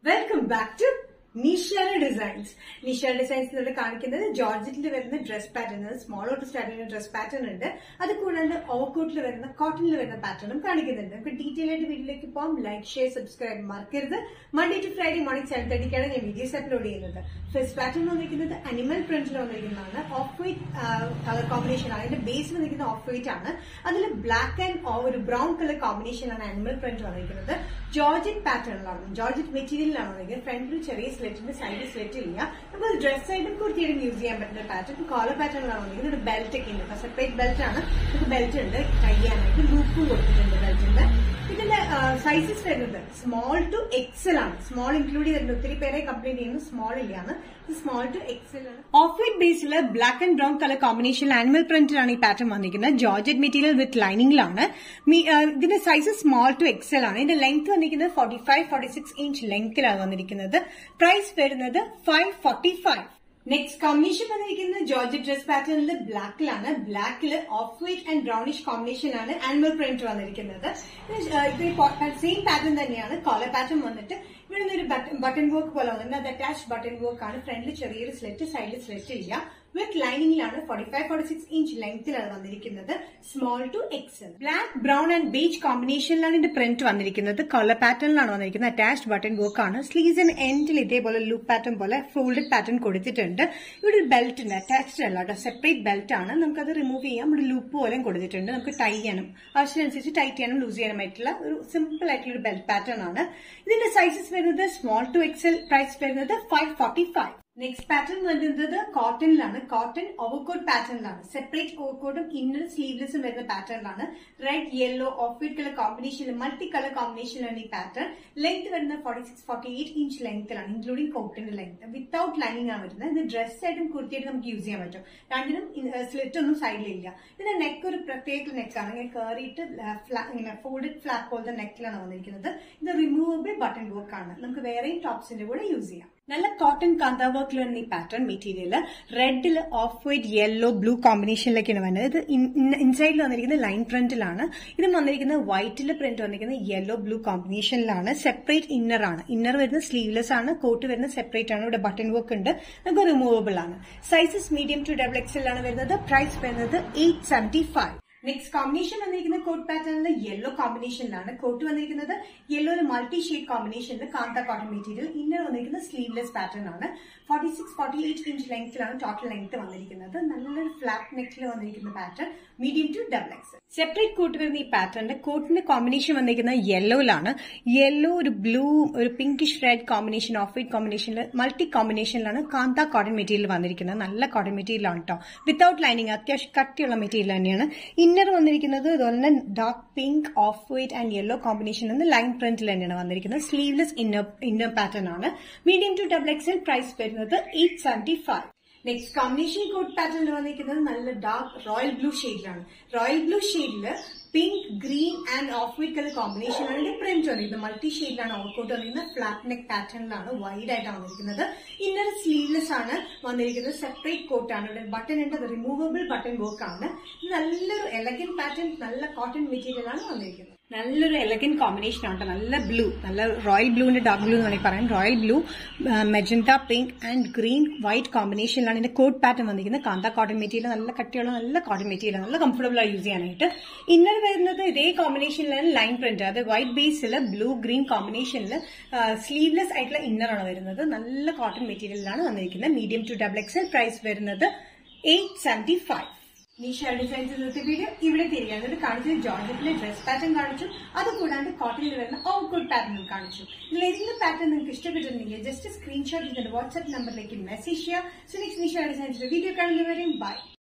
welcome back to Nishana designs Nishana designs ഇവിടെ കാണിക്കുന്നത് ജോർജറ്റിൽ വരുന്ന ഡ്രസ് പാറ്റേൺ സ്മോൾ തൊട്ട് സ്റ്റാർട്ട് ചെയ്യുന്ന ഡ്രസ് പാറ്റേൺ ഉണ്ട് അത് കൂടാണ്ട് ഓവർകോട്ടിൽ വരുന്ന കോട്ടണിൽ വരുന്ന പാറ്റേണും കാണിക്കുന്നുണ്ട് നമുക്ക് ഡീറ്റെയിൽ ആയിട്ട് വീഡിയോയിലേക്ക് പോകാം ലൈക്ക് ഷെയർ സബ്സ്ക്രൈബ് മറക്കരുത് Monday to Friday morning seven തേർട്ടിക്കാണ് ഞാൻ വീഡിയോസ് അപ്ലോഡ് ചെയ്യുന്നത് ഫസ്റ്റ് പാറ്റേൺ വന്നിരിക്കുന്നത് അനിമൽ പ്രിന്റിൽ വന്നിരിക്കുന്നതാണ് ഓഫ് വൈറ്റ് കളർ കോമ്പിനേഷൻ ആണ് അതിന്റെ ബേസ് വന്നിരിക്കുന്ന ഓഫ് വൈറ്റ് ആണ് അതിൽ ബ്ലാക്ക് ആൻഡ് ഒരു ബ്രൗൺ കളർ കോമ്പിനേഷൻ ആണ് അനിമൽ പ്രിന്റ് വന്നിരിക്കുന്നത് ജോർജറ്റ് പാറ്റേണിലാണ് ജോർജറ്റ് മെറ്റീരിയലിലാണ് വന്നിരിക്കുന്നത് ഫ്രണ്ടിൽ ചെറിയ സ്ലെറ്റിന്റെ സൈഡിൽ സ്ലെറ്റ് ഇല്ല നമുക്ക് ഡ്രസ് ആയിട്ടും കുർത്തിയായിട്ടും യൂസ് ചെയ്യാൻ പറ്റുന്ന പാറ്റേൺ കോളർ പാറ്റേണിലാണ് വന്നിരിക്കുന്നത് ഒരു ബെൽറ്റ് ഒക്കെ ഉണ്ട് സെപ്പറേറ്റ് ബെൽറ്റ് ആണ് നമുക്ക് ബെൽറ്റ് ഉണ്ട് ടൈ ചെയ്യാനായിട്ട് ലൂപ്പും കൊടുത്തിട്ടുണ്ട് ബെൽറ്റിന്റെ ഇതിന്റെ സൈസസ് വരുന്നത് സ്മോൾ ടു എക്സൽ ആണ് സ്മോൾ ഇൻക്ലൂഡ് ചെയ്തിട്ടുണ്ട് ഒത്തിരി പേരെ കംപ്ലൈന്റ് ചെയ്യുന്നു സ്മോൾ ഇല്ലാന്ന് സ്മോൾ ടു എക്സൽ ആണ് ഓഫ് വൈറ്റ് ബേസിൽ black and brown colour combination animal പ്രിന്റിലാണ് ഈ പാറ്റേൺ വന്നിരിക്കുന്നത് ജോർജറ്റ് മെറ്റീരിയൽ വിത്ത് ലൈനിങ്ങിലാണ് ഇതിന്റെ സൈസ് സ്മോൾ ടു എക്സൽ ആണ് ഇതിന്റെ ലെങ്ത് വന്നിരിക്കുന്നത് forty five forty six inch ലെങ്ത്തിലാണ് വന്നിരിക്കുന്നത് പ്രൈസ് വരുന്നത് five forty five next combination വന്നിരിക്കുന്നത് ജോർജ് ഡ്രസ് പാറ്റേണിൽ ബ്ലാക്കിലാണ് ബ്ലാക്കിൽ ഓഫ് വൈറ്റ് ആൻഡ് ബ്രൗണിഷ് കോമ്പിനേഷനാണ് ആനിമൽ പ്രിന്റ് വന്നിരിക്കുന്നത് ഇത് സെയിം പാറ്റേൺ തന്നെയാണ് കോളർ പാറ്റേൺ വന്നിട്ട് ഇവിടെ നിന്ന് ഒരു ബട്ടൺ വർക്ക് പോലെ വന്നിട്ടുണ്ട് അത് അറ്റാച്ച് ബട്ടൺ വർക്ക് ആണ് ഫ്രണ്ടിൽ ചെറിയൊരു സ്ലെറ്റ് സൈഡിൽ സ്ലെറ്റ് ഇല്ല വിത്ത് ലൈനിങ്ങിലാണ് forty five forty six inch ലെങ്ത്തിലാണ് വന്നിരിക്കുന്നത് small to XL black brown and beige കോമ്പിനേഷനിലാണ് ഇതിന്റെ പ്രിന്റ് വന്നിരിക്കുന്നത് കളർ പാറ്റേണിലാണ് വന്നിരിക്കുന്നത് അറ്റാച്ച്ഡ് ബട്ടൺ വർക്ക് ആണ് സ്ലീവ്സ് ആൻഡ് എൻഡിൽ ഇതേപോലെ ലൂപ്പ് പാറ്റേൺ പോലെ ഫോൾഡഡ് പാറ്റേൺ കൊടുത്തിട്ടുണ്ട് ഇവിടെ ഒരു ബെൽറ്റ് ഉണ്ട് അറ്റാച്ച്ഡ് അല്ല കേട്ടോ സെപ്പറേറ്റ് ബെൽറ്റ് ആണ് നമുക്കത് റിമൂവ് ചെയ്യാം ഇവിടെ ലൂപ്പ് പോലെയും കൊടുത്തിട്ടുണ്ട് നമുക്ക് ടൈ ചെയ്യാനും ആവശ്യമനുസരിച്ച് ടൈറ്റ് ചെയ്യാനും ലൂസ് ചെയ്യാനുമായിട്ടുള്ള ഒരു സിമ്പിൾ ആയിട്ടുള്ള ഒരു ബെൽറ്റ് പാറ്റേൺ ആണ് ഇതിന്റെ സൈസസ് വരുന്നത് സ്മോൾ ടു എക്സൽ പ്രൈസ് വരുന്നത് five forty five next pattern വരുന്നത് കോട്ടണിലാണ് കോട്ടൺ ഓവർകോട്ട് പാറ്റേണിലാണ് സെപ്പറേറ്റ് ഓവർകോട്ടും ഇന്നർ സ്ലീവ്ലെസ്സും വരുന്ന പാറ്റേണിലാണ് red yellow off white colour കോമ്പിനേഷനിൽ മൾട്ടി കളർ കോമ്പിനേഷനിലാണ് ഈ പാറ്റേൺ ലെങ്ത് വരുന്നത് forty six forty eight inch ലെങ്ത്തിലാണ് ഇൻക്ലൂഡിംഗ് കോട്ടിന്റെ ലെങ്ത് വിത്തൌട്ട് ലൈനിങ് ആണ് വരുന്നത് ഇത് ഡ്രസ് ആയിട്ടും കുർത്തിയായിട്ടും നമുക്ക് യൂസ് ചെയ്യാൻ പറ്റും രണ്ടിനും സ്ലിറ്റ് ഒന്നും സൈഡിലില്ല ഇതിന്റെ നെക്ക് ഒരു പ്രത്യേക നെക്കാണ് ഇങ്ങനെ കയറിയിട്ട് ഇങ്ങനെ ഫോൾഡഡ് ഫ്ലാപ്പ് പോലത്തെ നെക്കിലാണ് വന്നിരിക്കുന്നത് ഇത് റിമൂവബിൾ ബട്ടൺ വർക്ക് ആണ് നമുക്ക് വേറെയും ടോപ്സിന്റെ കൂടെ യൂസ് ചെയ്യാം നല്ല കോട്ടൺ കാന്ത വർക്കിൽ വരുന്ന ഈ പാറ്റേൺ മെറ്റീരിയൽ റെഡിൽ ഓഫ് വൈറ്റ് യെല്ലോ ബ്ലൂ കോമ്പിനേഷനിലേക്കാണ് വരുന്നത് ഇത് ഇൻസൈഡിൽ വന്നിരിക്കുന്നത് ലൈൻ പ്രിന്റിലാണ് ഇത് വന്നിരിക്കുന്നത് വൈറ്റിൽ പ്രിന്റ് വന്നിരിക്കുന്നത് യെല്ലോ ബ്ലൂ കോമ്പിനേഷനിലാണ് സെപ്പറേറ്റ് ഇന്നർ ആണ് ഇന്നർ വരുന്നത് സ്ലീവ്ലെസ് ആണ് കോട്ട് വരുന്നത് സെപ്പറേറ്റ് ആണ് ഇവിടെ ബട്ടൺ വർക്ക് ഉണ്ട് നമുക്ക് റിമൂവബിൾ ആണ് sizes medium to double XL ആണ് വരുന്നത് പ്രൈസ് വരുന്നത് eight seventy five next combination വന്നിരിക്കുന്നത് കോട്ട് പാറ്റേണിൽ യെല്ലോ കോമ്പിനേഷനിലാണ് കോട്ട് വന്നിരിക്കുന്നത് യെല്ലോ ഒരു മൾട്ടി ഷെയ്ഡ് കോമ്പിനേഷനിൽ കാന്ത കോട്ടൺ മെറ്റീരിയൽ ഇന്നർ വന്നിരിക്കുന്നത് സ്ലീവ്ലെസ് പാറ്റേൺ ആണ് forty six forty eight inch ലെങ്ത്തിലാണ് ടോട്ടൽ ലെങ്ത് വന്നിരിക്കുന്നത് നല്ലൊരു ഫ്ലാറ്റ് നെക്കിൽ വന്നിരിക്കുന്ന pattern medium to double X separate coat വരുന്ന ഈ പാറ്റേണിന്റെ കോട്ടിന്റെ കോമ്പിനേഷൻ വന്നിരിക്കുന്നത് യെല്ലോയിലാണ് യെല്ലോ ഒരു ബ്ലൂ ഒരു pinkish red combination off white കോമ്പിനേഷനിൽ മൾട്ടി കോമ്പിനേഷനിലാണ് കാന്ത കോട്ടൺ മെറ്റീരിയൽ വന്നിരിക്കുന്നത് നല്ല കോട്ടൺ മെറ്റീരിയൽ ആണ് കേട്ടോ വിത്തൌട്ട് ലൈനിങ് അത്യാവശ്യം കട്ടിയുള്ള മെറ്റീരിയൽ തന്നെയാണ് ഇന്നർ വന്നിരിക്കുന്നത് ഇതുപോലെ തന്നെ dark pink off white and yellow combination എന്ന് ലൈൻ പ്രിന്റിൽ തന്നെയാണ് വന്നിരിക്കുന്നത് സ്ലീവ്ലെസ് ഇന്നർ ഇന്നർ പാറ്റേൺ ആണ് medium to double XL price വരുന്നത് eight seventy five next combination coat പാറ്റേണിൽ വന്നിരിക്കുന്നത് നല്ല ഡാർക്ക് റോയൽ ബ്ലൂ ഷെയ്ഡിലാണ് റോയൽ ബ്ലൂ ഷെയ്ഡില് pink green and off white colour കോമ്പിനേഷനാണ് ഇതിന്റെ പ്രിന്റ് വന്നിരിക്കുന്നത് മൾട്ടി ഷെയ്ഡിലാണ് ഓവർകോട്ട് വന്നിരിക്കുന്നത് ഫ്ലാറ്റ് നെക്ക് പാറ്റേണിലാണ് വൈഡ് ആയിട്ടാണ് വന്നിരിക്കുന്നത് ഇന്നർ സ്ലീവ്ലെസ് ആണ് വന്നിരിക്കുന്നത് സെപ്പറേറ്റ് കോട്ടാണ് ഇവിടെ ബട്ടൺ ഉണ്ട് അത് റിമൂവബിൾ ബട്ടൺ വർക്ക് ആണ് ഇത് നല്ലൊരു എലഗൻ പാറ്റേൺ നല്ല കോട്ടൺ മെറ്റീരിയൽ ആണ് വന്നിരിക്കുന്നത് നല്ലൊരു എലഗൻ കോമ്പിനേഷൻ ആണ് നല്ല ബ്ലൂ നല്ല റോയൽ ബ്ലൂവിന്റെ ഡാർക്ക് ബ്ലൂ എന്ന് വേണമെങ്കിൽ പറയാം royal blue magenta pink and green white കോമ്പിനേഷനിലാണ് ഇതിന്റെ കോട്ട് പാറ്റേൺ വന്നിരിക്കുന്നത് കാന്ത കോട്ടൺ മെറ്റീരിയൽ നല്ല കട്ടിയുള്ള നല്ല കോട്ടൺ മെറ്റീരിയൽ നല്ല കംഫർട്ടബിൾ ആയി യൂസ് ചെയ്യാനായിട്ട് ഇന്നർ വരുന്നത് ഇതേ കോമ്പിനേഷനിലാണ് ലൈൻ പ്രിന്റ് അത് വൈറ്റ് ബേസിൽ ബ്ലൂ ഗ്രീൻ കോമ്പിനേഷനിൽ സ്ലീവ്ലെസ് ആയിട്ടുള്ള ഇന്നർ ആണ് വരുന്നത് നല്ല കോട്ടൺ മെറ്റീരിയലാണ് വന്നിരിക്കുന്നത് medium to double XL price വരുന്നത് eight seventy five Nisha designs ഇന്നത്തെ വീഡിയോ ഇവിടെ തിരികെ കാണിച്ചത് ജോർജറ്റിലെ ഡ്രസ് പാറ്റേൺ കാണിച്ചു അതുകൂടാണ്ട് കോട്ടണിൽ വരുന്ന ഓവർകോട്ട് പാറ്റേൺ കാണിച്ചു ഇതിൽ ഏതെങ്കിലും പാറ്റേൺ നിങ്ങൾക്ക് ഇഷ്ടപ്പെട്ടിട്ടുണ്ടെങ്കിൽ ജസ്റ്റ് സ്ക്രീൻഷോട്ട് ഇതിന്റെ വാട്സ്ആപ്പ് നമ്പറിലേക്ക് മെസ്സേജ് ചെയ്യുക സോ നെക്സ്റ്റ് നിഷ ഡിസൈൻസിന്റെ വീഡിയോ കാണുന്നവരെയും ബൈ